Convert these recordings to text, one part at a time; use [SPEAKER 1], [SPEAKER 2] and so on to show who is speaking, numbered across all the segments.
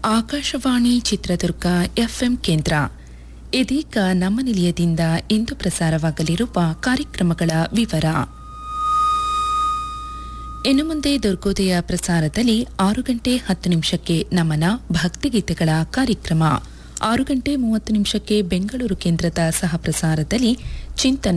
[SPEAKER 1] Akashvani Chitradurga FM ಕೇಂದ್ರ ಇದೀಗ ನಮ್ಮ ನಿಲಯದಿಂದ ಇಂದು ಪ್ರಸಾರವಾಗಲಿರುವ ಕಾರ್ಯಕ್ರಮಗಳ ವಿವರ ಇನ್ನು ಮುಂದೆ ದುರ್ಗೋದಯ ಪ್ರಸಾರದಲ್ಲಿ ಆರು ಗಂಟೆ ಹತ್ತು ನಿಮಿಷಕ್ಕೆ ನಮನ ಭಕ್ತಿಗೀತೆಗಳ ಕಾರ್ಯಕ್ರಮ ಆರು ಗಂಟೆ ಮೂವತ್ತು ನಿಮಿಷಕ್ಕೆ ಬೆಂಗಳೂರು ಕೇಂದ್ರದ ಸಹ ಪ್ರಸಾರದಲ್ಲಿ ಚಿಂತನ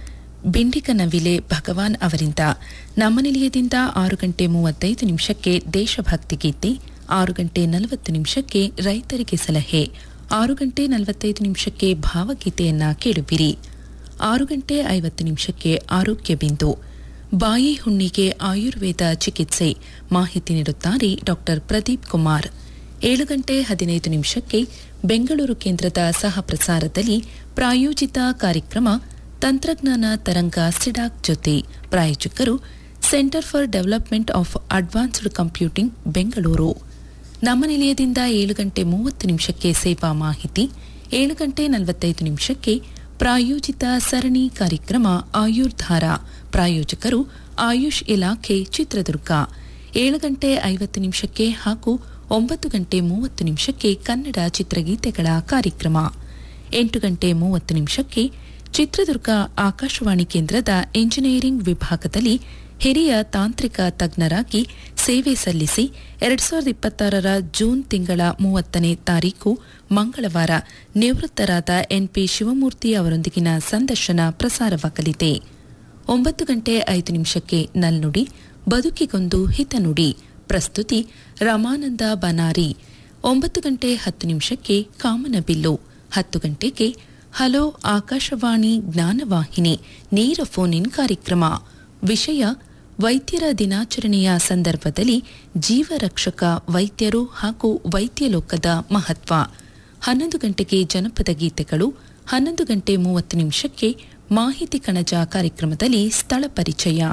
[SPEAKER 1] ಬಿಂಡಿಗನವಿಲೆ ಭಗವಾನ್ ಅವರಿಂದ ನಮ್ಮ ನಿಲಯದಿಂದ ಆರು ಗಂಟೆ ಮೂವತ್ತೈದು ನಿಮಿಷಕ್ಕೆ ದೇಶಭಕ್ತಿ ಗೀತೆ ಆರು ಗಂಟೆ ನಲವತ್ತು ನಿಮಿಷಕ್ಕೆ ರೈತರಿಗೆ ಸಲಹೆ ಆರು ಗಂಟೆ ನಲವತ್ತೈದು ನಿಮಿಷಕ್ಕೆ ಭಾವಗೀತೆಯನ್ನ ಕೇಳುವಿರಿ ಆರು ಗಂಟೆ ಐವತ್ತು ನಿಮಿಷಕ್ಕೆ ಆರೋಗ್ಯ ಬಿಂದು ಬಾಯಿ ಹುಣ್ಣಿಗೆ ಆಯುರ್ವೇದ ಚಿಕಿತ್ಸೆ ಮಾಹಿತಿ ನೀಡುತ್ತಾರೆ ಡಾಕ್ಟರ್ ಪ್ರದೀಪ್ ಕುಮಾರ್ ಏಳು ಗಂಟೆ ಹದಿನೈದು ನಿಮಿಷಕ್ಕೆ ಬೆಂಗಳೂರು ಕೇಂದ್ರದ ಸಹ ಪ್ರಸಾರದಲ್ಲಿ ಪ್ರಾಯೋಜಿತ ಕಾರ್ಯಕ್ರಮ ತಂತ್ರಜ್ಞಾನ ತರಂಗ ಸಿಡಾಕ್ ಜೊತೆ ಪ್ರಾಯೋಜಕರು centre for development of advanced computing Bengaluru ನಮ್ಮ ನಿಲಯದಿಂದ ಏಳು ಗಂಟೆ ಮೂವತ್ತು ನಿಮಿಷಕ್ಕೆ ಸೇವಾ ಮಾಹಿತಿ ಏಳು ಗಂಟೆ ನಲವತ್ತೈದು ನಿಮಿಷಕ್ಕೆ ಪ್ರಾಯೋಜಿತ ಸರಣಿ ಕಾರ್ಯಕ್ರಮ ಆಯುರ್ಧಾರ ಪ್ರಾಯೋಜಕರು ಆಯುಷ್ ಇಲಾಖೆ ಚಿತ್ರದುರ್ಗ ಏಳು ಗಂಟೆ ಐವತ್ತು ನಿಮಿಷಕ್ಕೆ ಹಾಗೂ ಒಂಬತ್ತು ಗಂಟೆ ಮೂವತ್ತು ನಿಮಿಷಕ್ಕೆ ಕನ್ನಡ ಚಿತ್ರಗೀತೆಗಳ ಕಾರ್ಯಕ್ರಮ ಎಂಟು ಗಂಟೆ ಮೂವತ್ತು ನಿಮಿಷಕ್ಕೆ ಚಿತ್ರದುರ್ಗ ಆಕಾಶವಾಣಿ ಕೇಂದ್ರದ ಎಂಜಿನಿಯರಿಂಗ್ ವಿಭಾಗದಲ್ಲಿ ಹಿರಿಯ ತಾಂತ್ರಿಕ ತಜ್ಞರಾಗಿ ಸೇವೆ ಸಲ್ಲಿಸಿ ಎರಡ್ ಸಾವಿರದ ಇಪ್ಪತ್ತಾರರ ಜೂನ್ ತಿಂಗಳ ಮೂವತ್ತನೇ ತಾರೀಕು ಮಂಗಳವಾರ ನಿವೃತ್ತರಾದ ಎನ್ಪಿ ಶಿವಮೂರ್ತಿ ಅವರೊಂದಿಗಿನ ಸಂದರ್ಶನ ಪ್ರಸಾರವಾಗಲಿದೆ ಒಂಬತ್ತು ಗಂಟೆ ಐದು ನಿಮಿಷಕ್ಕೆ ನಲ್ನುಡಿ ಬದುಕಿಗೊಂದು ಹಿತನುಡಿ ಪ್ರಸ್ತುತಿ ರಮಾನಂದ ಬನಾರಿ ಒಂಬತ್ತು ಗಂಟೆ ಹತ್ತು ನಿಮಿಷಕ್ಕೆ ಕಾಮನಬಿಲ್ಲು ಹತ್ತು ಗಂಟೆಗೆ ಹಲೋ ಆಕಾಶವಾಣಿ ಜ್ಞಾನವಾಹಿನಿ ನೇರ ಫೋನ್ ಇನ್ ಕಾರ್ಯಕ್ರಮ ವಿಷಯ ವೈದ್ಯರ ದಿನಾಚರಣೆಯ ಸಂದರ್ಭದಲ್ಲಿ ಜೀವರಕ್ಷಕ ವೈದ್ಯರು ಹಾಗೂ ವೈದ್ಯ ಲೋಕದ ಮಹತ್ವ ಹನ್ನೊಂದು ಗಂಟೆಗೆ ಜನಪದ ಗೀತೆಗಳು ಹನ್ನೊಂದು ಗಂಟೆ ಮೂವತ್ತು ನಿಮಿಷಕ್ಕೆ ಮಾಹಿತಿ ಕಣಜ ಕಾರ್ಯಕ್ರಮದಲ್ಲಿ ಸ್ಥಳ ಪರಿಚಯ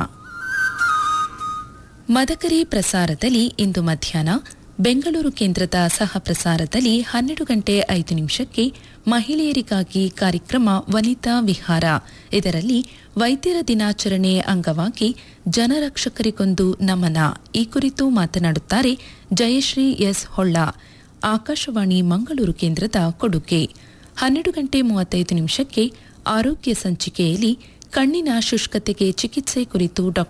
[SPEAKER 1] ಮದಕರಿ ಪ್ರಸಾರದಲ್ಲಿ ಇಂದು ಮಧ್ಯಾಹ್ನ ಬೆಂಗಳೂರು ಕೇಂದ್ರದ ಸಹ ಪ್ರಸಾರದಲ್ಲಿ ಹನ್ನೆರಡು ಗಂಟೆ ಐದು ನಿಮಿಷಕ್ಕೆ ಮಹಿಳೆಯರಿಗಾಗಿ ಕಾರ್ಯಕ್ರಮ ವನಿತಾ ವಿಹಾರ ಇದರಲ್ಲಿ ವೈದ್ಯರ ದಿನಾಚರಣೆ ಅಂಗವಾಗಿ ಜನರಕ್ಷಕರಿಗೊಂದು ನಮನ ಈ ಕುರಿತು ಮಾತನಾಡುತ್ತಾರೆ ಜಯಶ್ರೀ ಎಸ್ ಹೊಳ್ಳ ಆಕಾಶವಾಣಿ ಮಂಗಳೂರು ಕೇಂದ್ರದ ಕೊಡುಗೆ ಹನ್ನೆರಡು ಗಂಟೆ ಮೂವತ್ತೈದು ನಿಮಿಷಕ್ಕೆ ಆರೋಗ್ಯ ಸಂಚಿಕೆಯಲ್ಲಿ ಕಣ್ಣಿನ ಶುಷ್ಕತೆಗೆ ಚಿಕಿತ್ಸೆ ಕುರಿತು ಡಾ